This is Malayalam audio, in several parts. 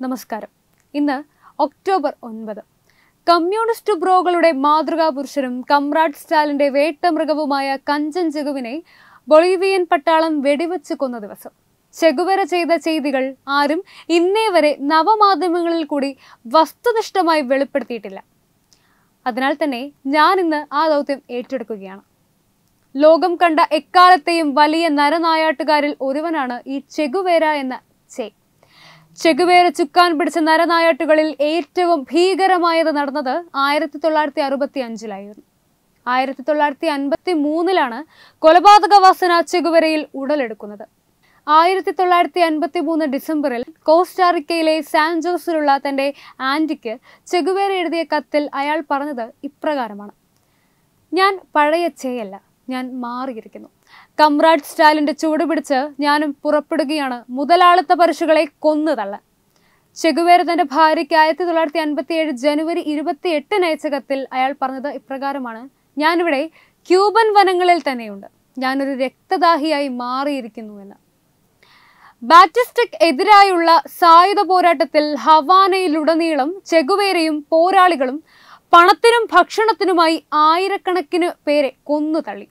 നമസ്കാരം ഇന്ന് ഒക്ടോബർ ഒൻപത് കമ്മ്യൂണിസ്റ്റ് ബ്രോകളുടെ മാതൃകാ പുരുഷനും കമ്രാഡ് സ്റ്റാലിന്റെ വേട്ടമൃഗവുമായ കഞ്ചൻ ചെഗുവിനെ ബൊളീവിയൻ പട്ടാളം വെടിവെച്ച് കൊന്ന ദിവസം ചെഗുവര ചെയ്ത ചെയ്തികൾ ആരും ഇന്നേ വരെ നവമാധ്യമങ്ങളിൽ കൂടി വസ്തുനിഷ്ഠമായി വെളിപ്പെടുത്തിയിട്ടില്ല അതിനാൽ തന്നെ ഞാൻ ഇന്ന് ആ ദൗത്യം ഏറ്റെടുക്കുകയാണ് ലോകം കണ്ട എക്കാലത്തെയും വലിയ നരനായാട്ടുകാരിൽ ഒരുവനാണ് ഈ ചെഗുവേര എന്ന ചെ ചെഗുവേര ചുക്കാൻ പിടിച്ച നരനായാട്ടുകളിൽ ഏറ്റവും ഭീകരമായത് നടന്നത് ആയിരത്തി തൊള്ളായിരത്തി അറുപത്തി അഞ്ചിലായിരുന്നു ആയിരത്തി തൊള്ളായിരത്തി അൻപത്തി മൂന്നിലാണ് കൊലപാതക വാസന ചെഗുവരയിൽ ഉടലെടുക്കുന്നത് ആയിരത്തി തൊള്ളായിരത്തി അൻപത്തി മൂന്ന് ഡിസംബറിൽ കോസ്റ്റാറിക്കയിലെ സാൻ ജോസിലുള്ള തന്റെ ആന്റിക്ക് ചെഗുവേര എഴുതിയ കത്തിൽ അയാൾ പറഞ്ഞത് ഇപ്രകാരമാണ് ഞാൻ പഴയ ചെയ്യല്ല ഞാൻ മാറിയിരിക്കുന്നു കമ്രാഡ് സ്റ്റാലിന്റെ ചുവട് പിടിച്ച് ഞാനും പുറപ്പെടുകയാണ് മുതലാളിത്ത പരുഷുകളെ കൊന്നു തള്ളാൻ ചെഗുവേര തന്റെ ഭാര്യയ്ക്ക് ആയിരത്തി തൊള്ളായിരത്തി അൻപത്തി ഏഴ് ജനുവരി ഇരുപത്തി എട്ടിന് അയച്ച കത്തിൽ അയാൾ പറഞ്ഞത് ഇപ്രകാരമാണ് ഞാനിവിടെ ക്യൂബൻ വനങ്ങളിൽ തന്നെയുണ്ട് ഞാനൊരു രക്തദാഹിയായി മാറിയിരിക്കുന്നു എന്ന് ബാറ്റിസ്റ്റയ്ക്ക് എതിരായുള്ള സായുധ പോരാട്ടത്തിൽ ഹവാനയിലുടനീളം ചെഗുവേരയും പോരാളികളും പണത്തിനും ഭക്ഷണത്തിനുമായി ആയിരക്കണക്കിന് പേരെ കൊന്നു തള്ളി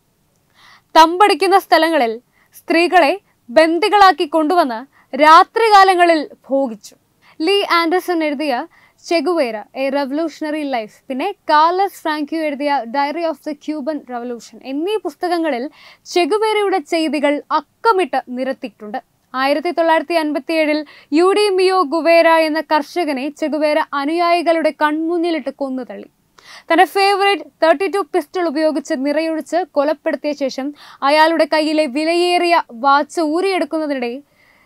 തമ്പടിക്കുന്ന സ്ഥലങ്ങളിൽ സ്ത്രീകളെ ബന്ദികളാക്കി കൊണ്ടുവന്ന് രാത്രികാലങ്ങളിൽ ഭോഗിച്ചു ലീ ആൻഡർസൺ എഴുതിയ ചെഗുവേര എ റവല്യൂഷണറി ലൈഫ് പിന്നെ കാർലസ് ഫ്രാങ്ക്യു എഴുതിയ diary of the Cuban revolution എന്നീ പുസ്തകങ്ങളിൽ ചെഗുവേരയുടെ ചെയ്തികൾ അക്കമിട്ട് നിരത്തിയിട്ടുണ്ട് ആയിരത്തി തൊള്ളായിരത്തി അൻപത്തി ഏഴിൽ യു ഡി മിയോ ഗുവേര എന്ന കർഷകനെ ചെഗുവേര അനുയായികളുടെ കൺമുന്നിലിട്ട് കൊന്നു തള്ളി തന്റെ ഫേവറേറ്റ് തേർട്ടി ടു പിസ്റ്റൾ ഉപയോഗിച്ച് നിറയൊഴിച്ച് കൊലപ്പെടുത്തിയ ശേഷം അയാളുടെ കയ്യിലെ വിലയേറിയ വാച്ച് ഊരിയെടുക്കുന്നതിനിടെ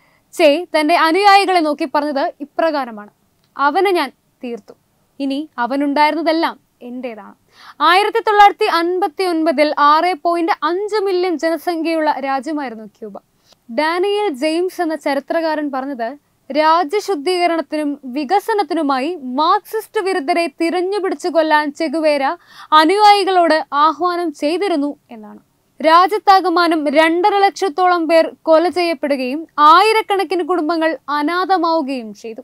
ചേ തന്റെ അനുയായികളെ നോക്കി പറഞ്ഞത് ഇപ്രകാരമാണ് അവനെ ഞാൻ തീർത്തു ഇനി അവനുണ്ടായിരുന്നതെല്ലാം എന്റേതാണ് ആയിരത്തി തൊള്ളായിരത്തി അൻപത്തി ഒൻപതിൽ ആറ് പോയിന്റ് അഞ്ച് മില്യൺ ജനസംഖ്യയുള്ള രാജ്യമായിരുന്നു ക്യൂബ ഡാനിയൽ ജെയിംസ് എന്ന ചരിത്രകാരൻ പറഞ്ഞത് രാജ്യശുദ്ധീകരണത്തിനും വികസനത്തിനുമായി മാർക്സിസ്റ്റ് വിരുദ്ധരെ തിരഞ്ഞുപിടിച്ചു കൊല്ലാൻ ചെഗുവേര അനുയായികളോട് ആഹ്വാനം ചെയ്തിരുന്നു എന്നാണ് രാജ്യത്താകമാനം രണ്ടര ലക്ഷത്തോളം പേർ കൊല ചെയ്യപ്പെടുകയും ആയിരക്കണക്കിന് കുടുംബങ്ങൾ അനാഥമാവുകയും ചെയ്തു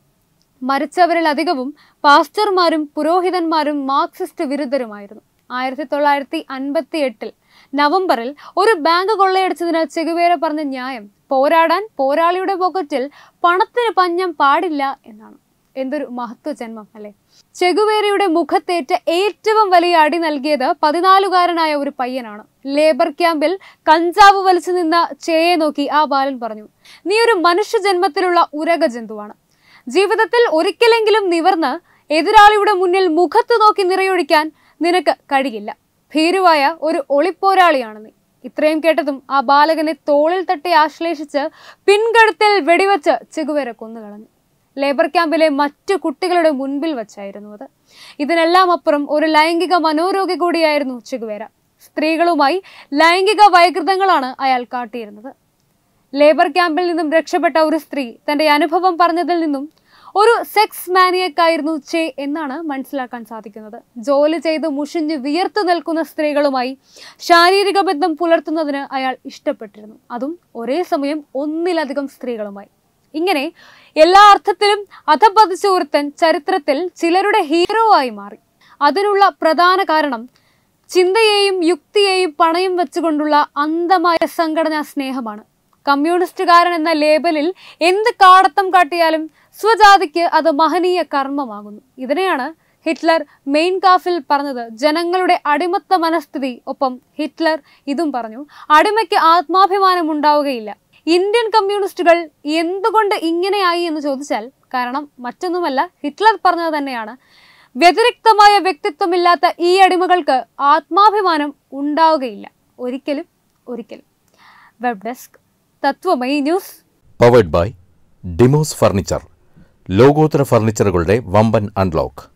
മരിച്ചവരിൽ അധികവും പാസ്റ്റർമാരും പുരോഹിതന്മാരും മാർക്സിസ്റ്റ് വിരുദ്ധരുമായിരുന്നു ആയിരത്തി തൊള്ളായിരത്തി അൻപത്തി എട്ടിൽ നവംബറിൽ ഒരു ബാങ്ക് കൊള്ളയടിച്ചതിന് ചെഗുവേര പറഞ്ഞ ന്യായം പോരാടാൻ പോരാളിയുടെ പോക്കറ്റിൽ പണത്തിന് പഞ്ഞം പാടില്ല എന്നാണ് എന്തൊരു മഹത്വ ജന്മം അല്ലെ ചെഗുവേരയുടെ മുഖത്തേറ്റ ഏറ്റവും വലിയ അടി നൽകിയത് പതിനാലുകാരനായ ഒരു പയ്യനാണ് ലേബർ ക്യാമ്പിൽ കഞ്ചാവ് വലിച്ചു നിന്ന ചേയെ നോക്കി ആ ബാലൻ പറഞ്ഞു നീ ഒരു മനുഷ്യജന്മത്തിലുള്ള ഉരക ജന്തുവാണ് ജീവിതത്തിൽ ഒരിക്കലെങ്കിലും നിവർന്ന് എതിരാളിയുടെ മുന്നിൽ മുഖത്ത് നോക്കി നിറയൊഴിക്കാൻ നിനക്ക് കഴിയില്ല ഭീരുവായ ഒരു ഒളിപ്പോരാളിയാണ് നീ ഇത്രയും കേട്ടതും ആ ബാലകനെ തോളിൽ തട്ടി ആശ്ലേഷിച്ച് പിൻകഴുത്തിൽ വെടിവെച്ച് ചെകുവേര കൊന്നുകളഞ്ഞു ലേബർ ക്യാമ്പിലെ മറ്റു കുട്ടികളുടെ മുൻപിൽ വച്ചായിരുന്നു അത് ഇതിനെല്ലാം അപ്പുറം ഒരു ലൈംഗിക മനോരോഗി കൂടിയായിരുന്നു ചെകുവേര സ്ത്രീകളുമായി ലൈംഗിക വൈകൃതങ്ങളാണ് അയാൾ കാട്ടിയിരുന്നത് ലേബർ ക്യാമ്പിൽ നിന്നും രക്ഷപ്പെട്ട ഒരു സ്ത്രീ തന്റെ അനുഭവം പറഞ്ഞതിൽ നിന്നും ഒരു സെക്സ് മാനിയക്കായിരുന്നു ചേ എന്നാണ് മനസ്സിലാക്കാൻ സാധിക്കുന്നത് ജോലി ചെയ്ത് മുഷിഞ്ഞ് വിയർത്തു നിൽക്കുന്ന സ്ത്രീകളുമായി ശാരീരിക ബന്ധം പുലർത്തുന്നതിന് അയാൾ ഇഷ്ടപ്പെട്ടിരുന്നു അതും ഒരേ സമയം ഒന്നിലധികം സ്ത്രീകളുമായി ഇങ്ങനെ എല്ലാ അർത്ഥത്തിലും അധപതിച്ച ഒരുത്തൻ ചരിത്രത്തിൽ ചിലരുടെ ഹീറോ ആയി മാറി അതിനുള്ള പ്രധാന കാരണം ചിന്തയെയും യുക്തിയെയും പണയം വെച്ചുകൊണ്ടുള്ള അന്ധമായ സംഘടനാ സ്നേഹമാണ് കമ്മ്യൂണിസ്റ്റുകാരൻ എന്ന ലേബലിൽ എന്ത് കാടത്തം കാട്ടിയാലും സ്വജാതിക്ക് അത് മഹനീയ കർമ്മമാകുന്നു ഇതിനെയാണ് ഹിറ്റ്ലർ മെയിൻ കാഫിൽ പറഞ്ഞത് ജനങ്ങളുടെ അടിമത്ത മനസ്ഥിതി ഒപ്പം ഹിറ്റ്ലർ ഇതും പറഞ്ഞു അടിമയ്ക്ക് ആത്മാഭിമാനം ഉണ്ടാവുകയില്ല ഇന്ത്യൻ കമ്മ്യൂണിസ്റ്റുകൾ എന്തുകൊണ്ട് ഇങ്ങനെയായി എന്ന് ചോദിച്ചാൽ കാരണം മറ്റൊന്നുമല്ല ഹിറ്റ്ലർ പറഞ്ഞത് തന്നെയാണ് വ്യതിരിക്തമായ വ്യക്തിത്വമില്ലാത്ത ഈ അടിമകൾക്ക് ആത്മാഭിമാനം ഉണ്ടാവുകയില്ല ഒരിക്കലും ഒരിക്കലും web desk Tatwamayi news powered by Dimos furniture ലോകോത്തര ഫർണിച്ചറുകളുടെ വമ്പൻ അൺലോക്ക്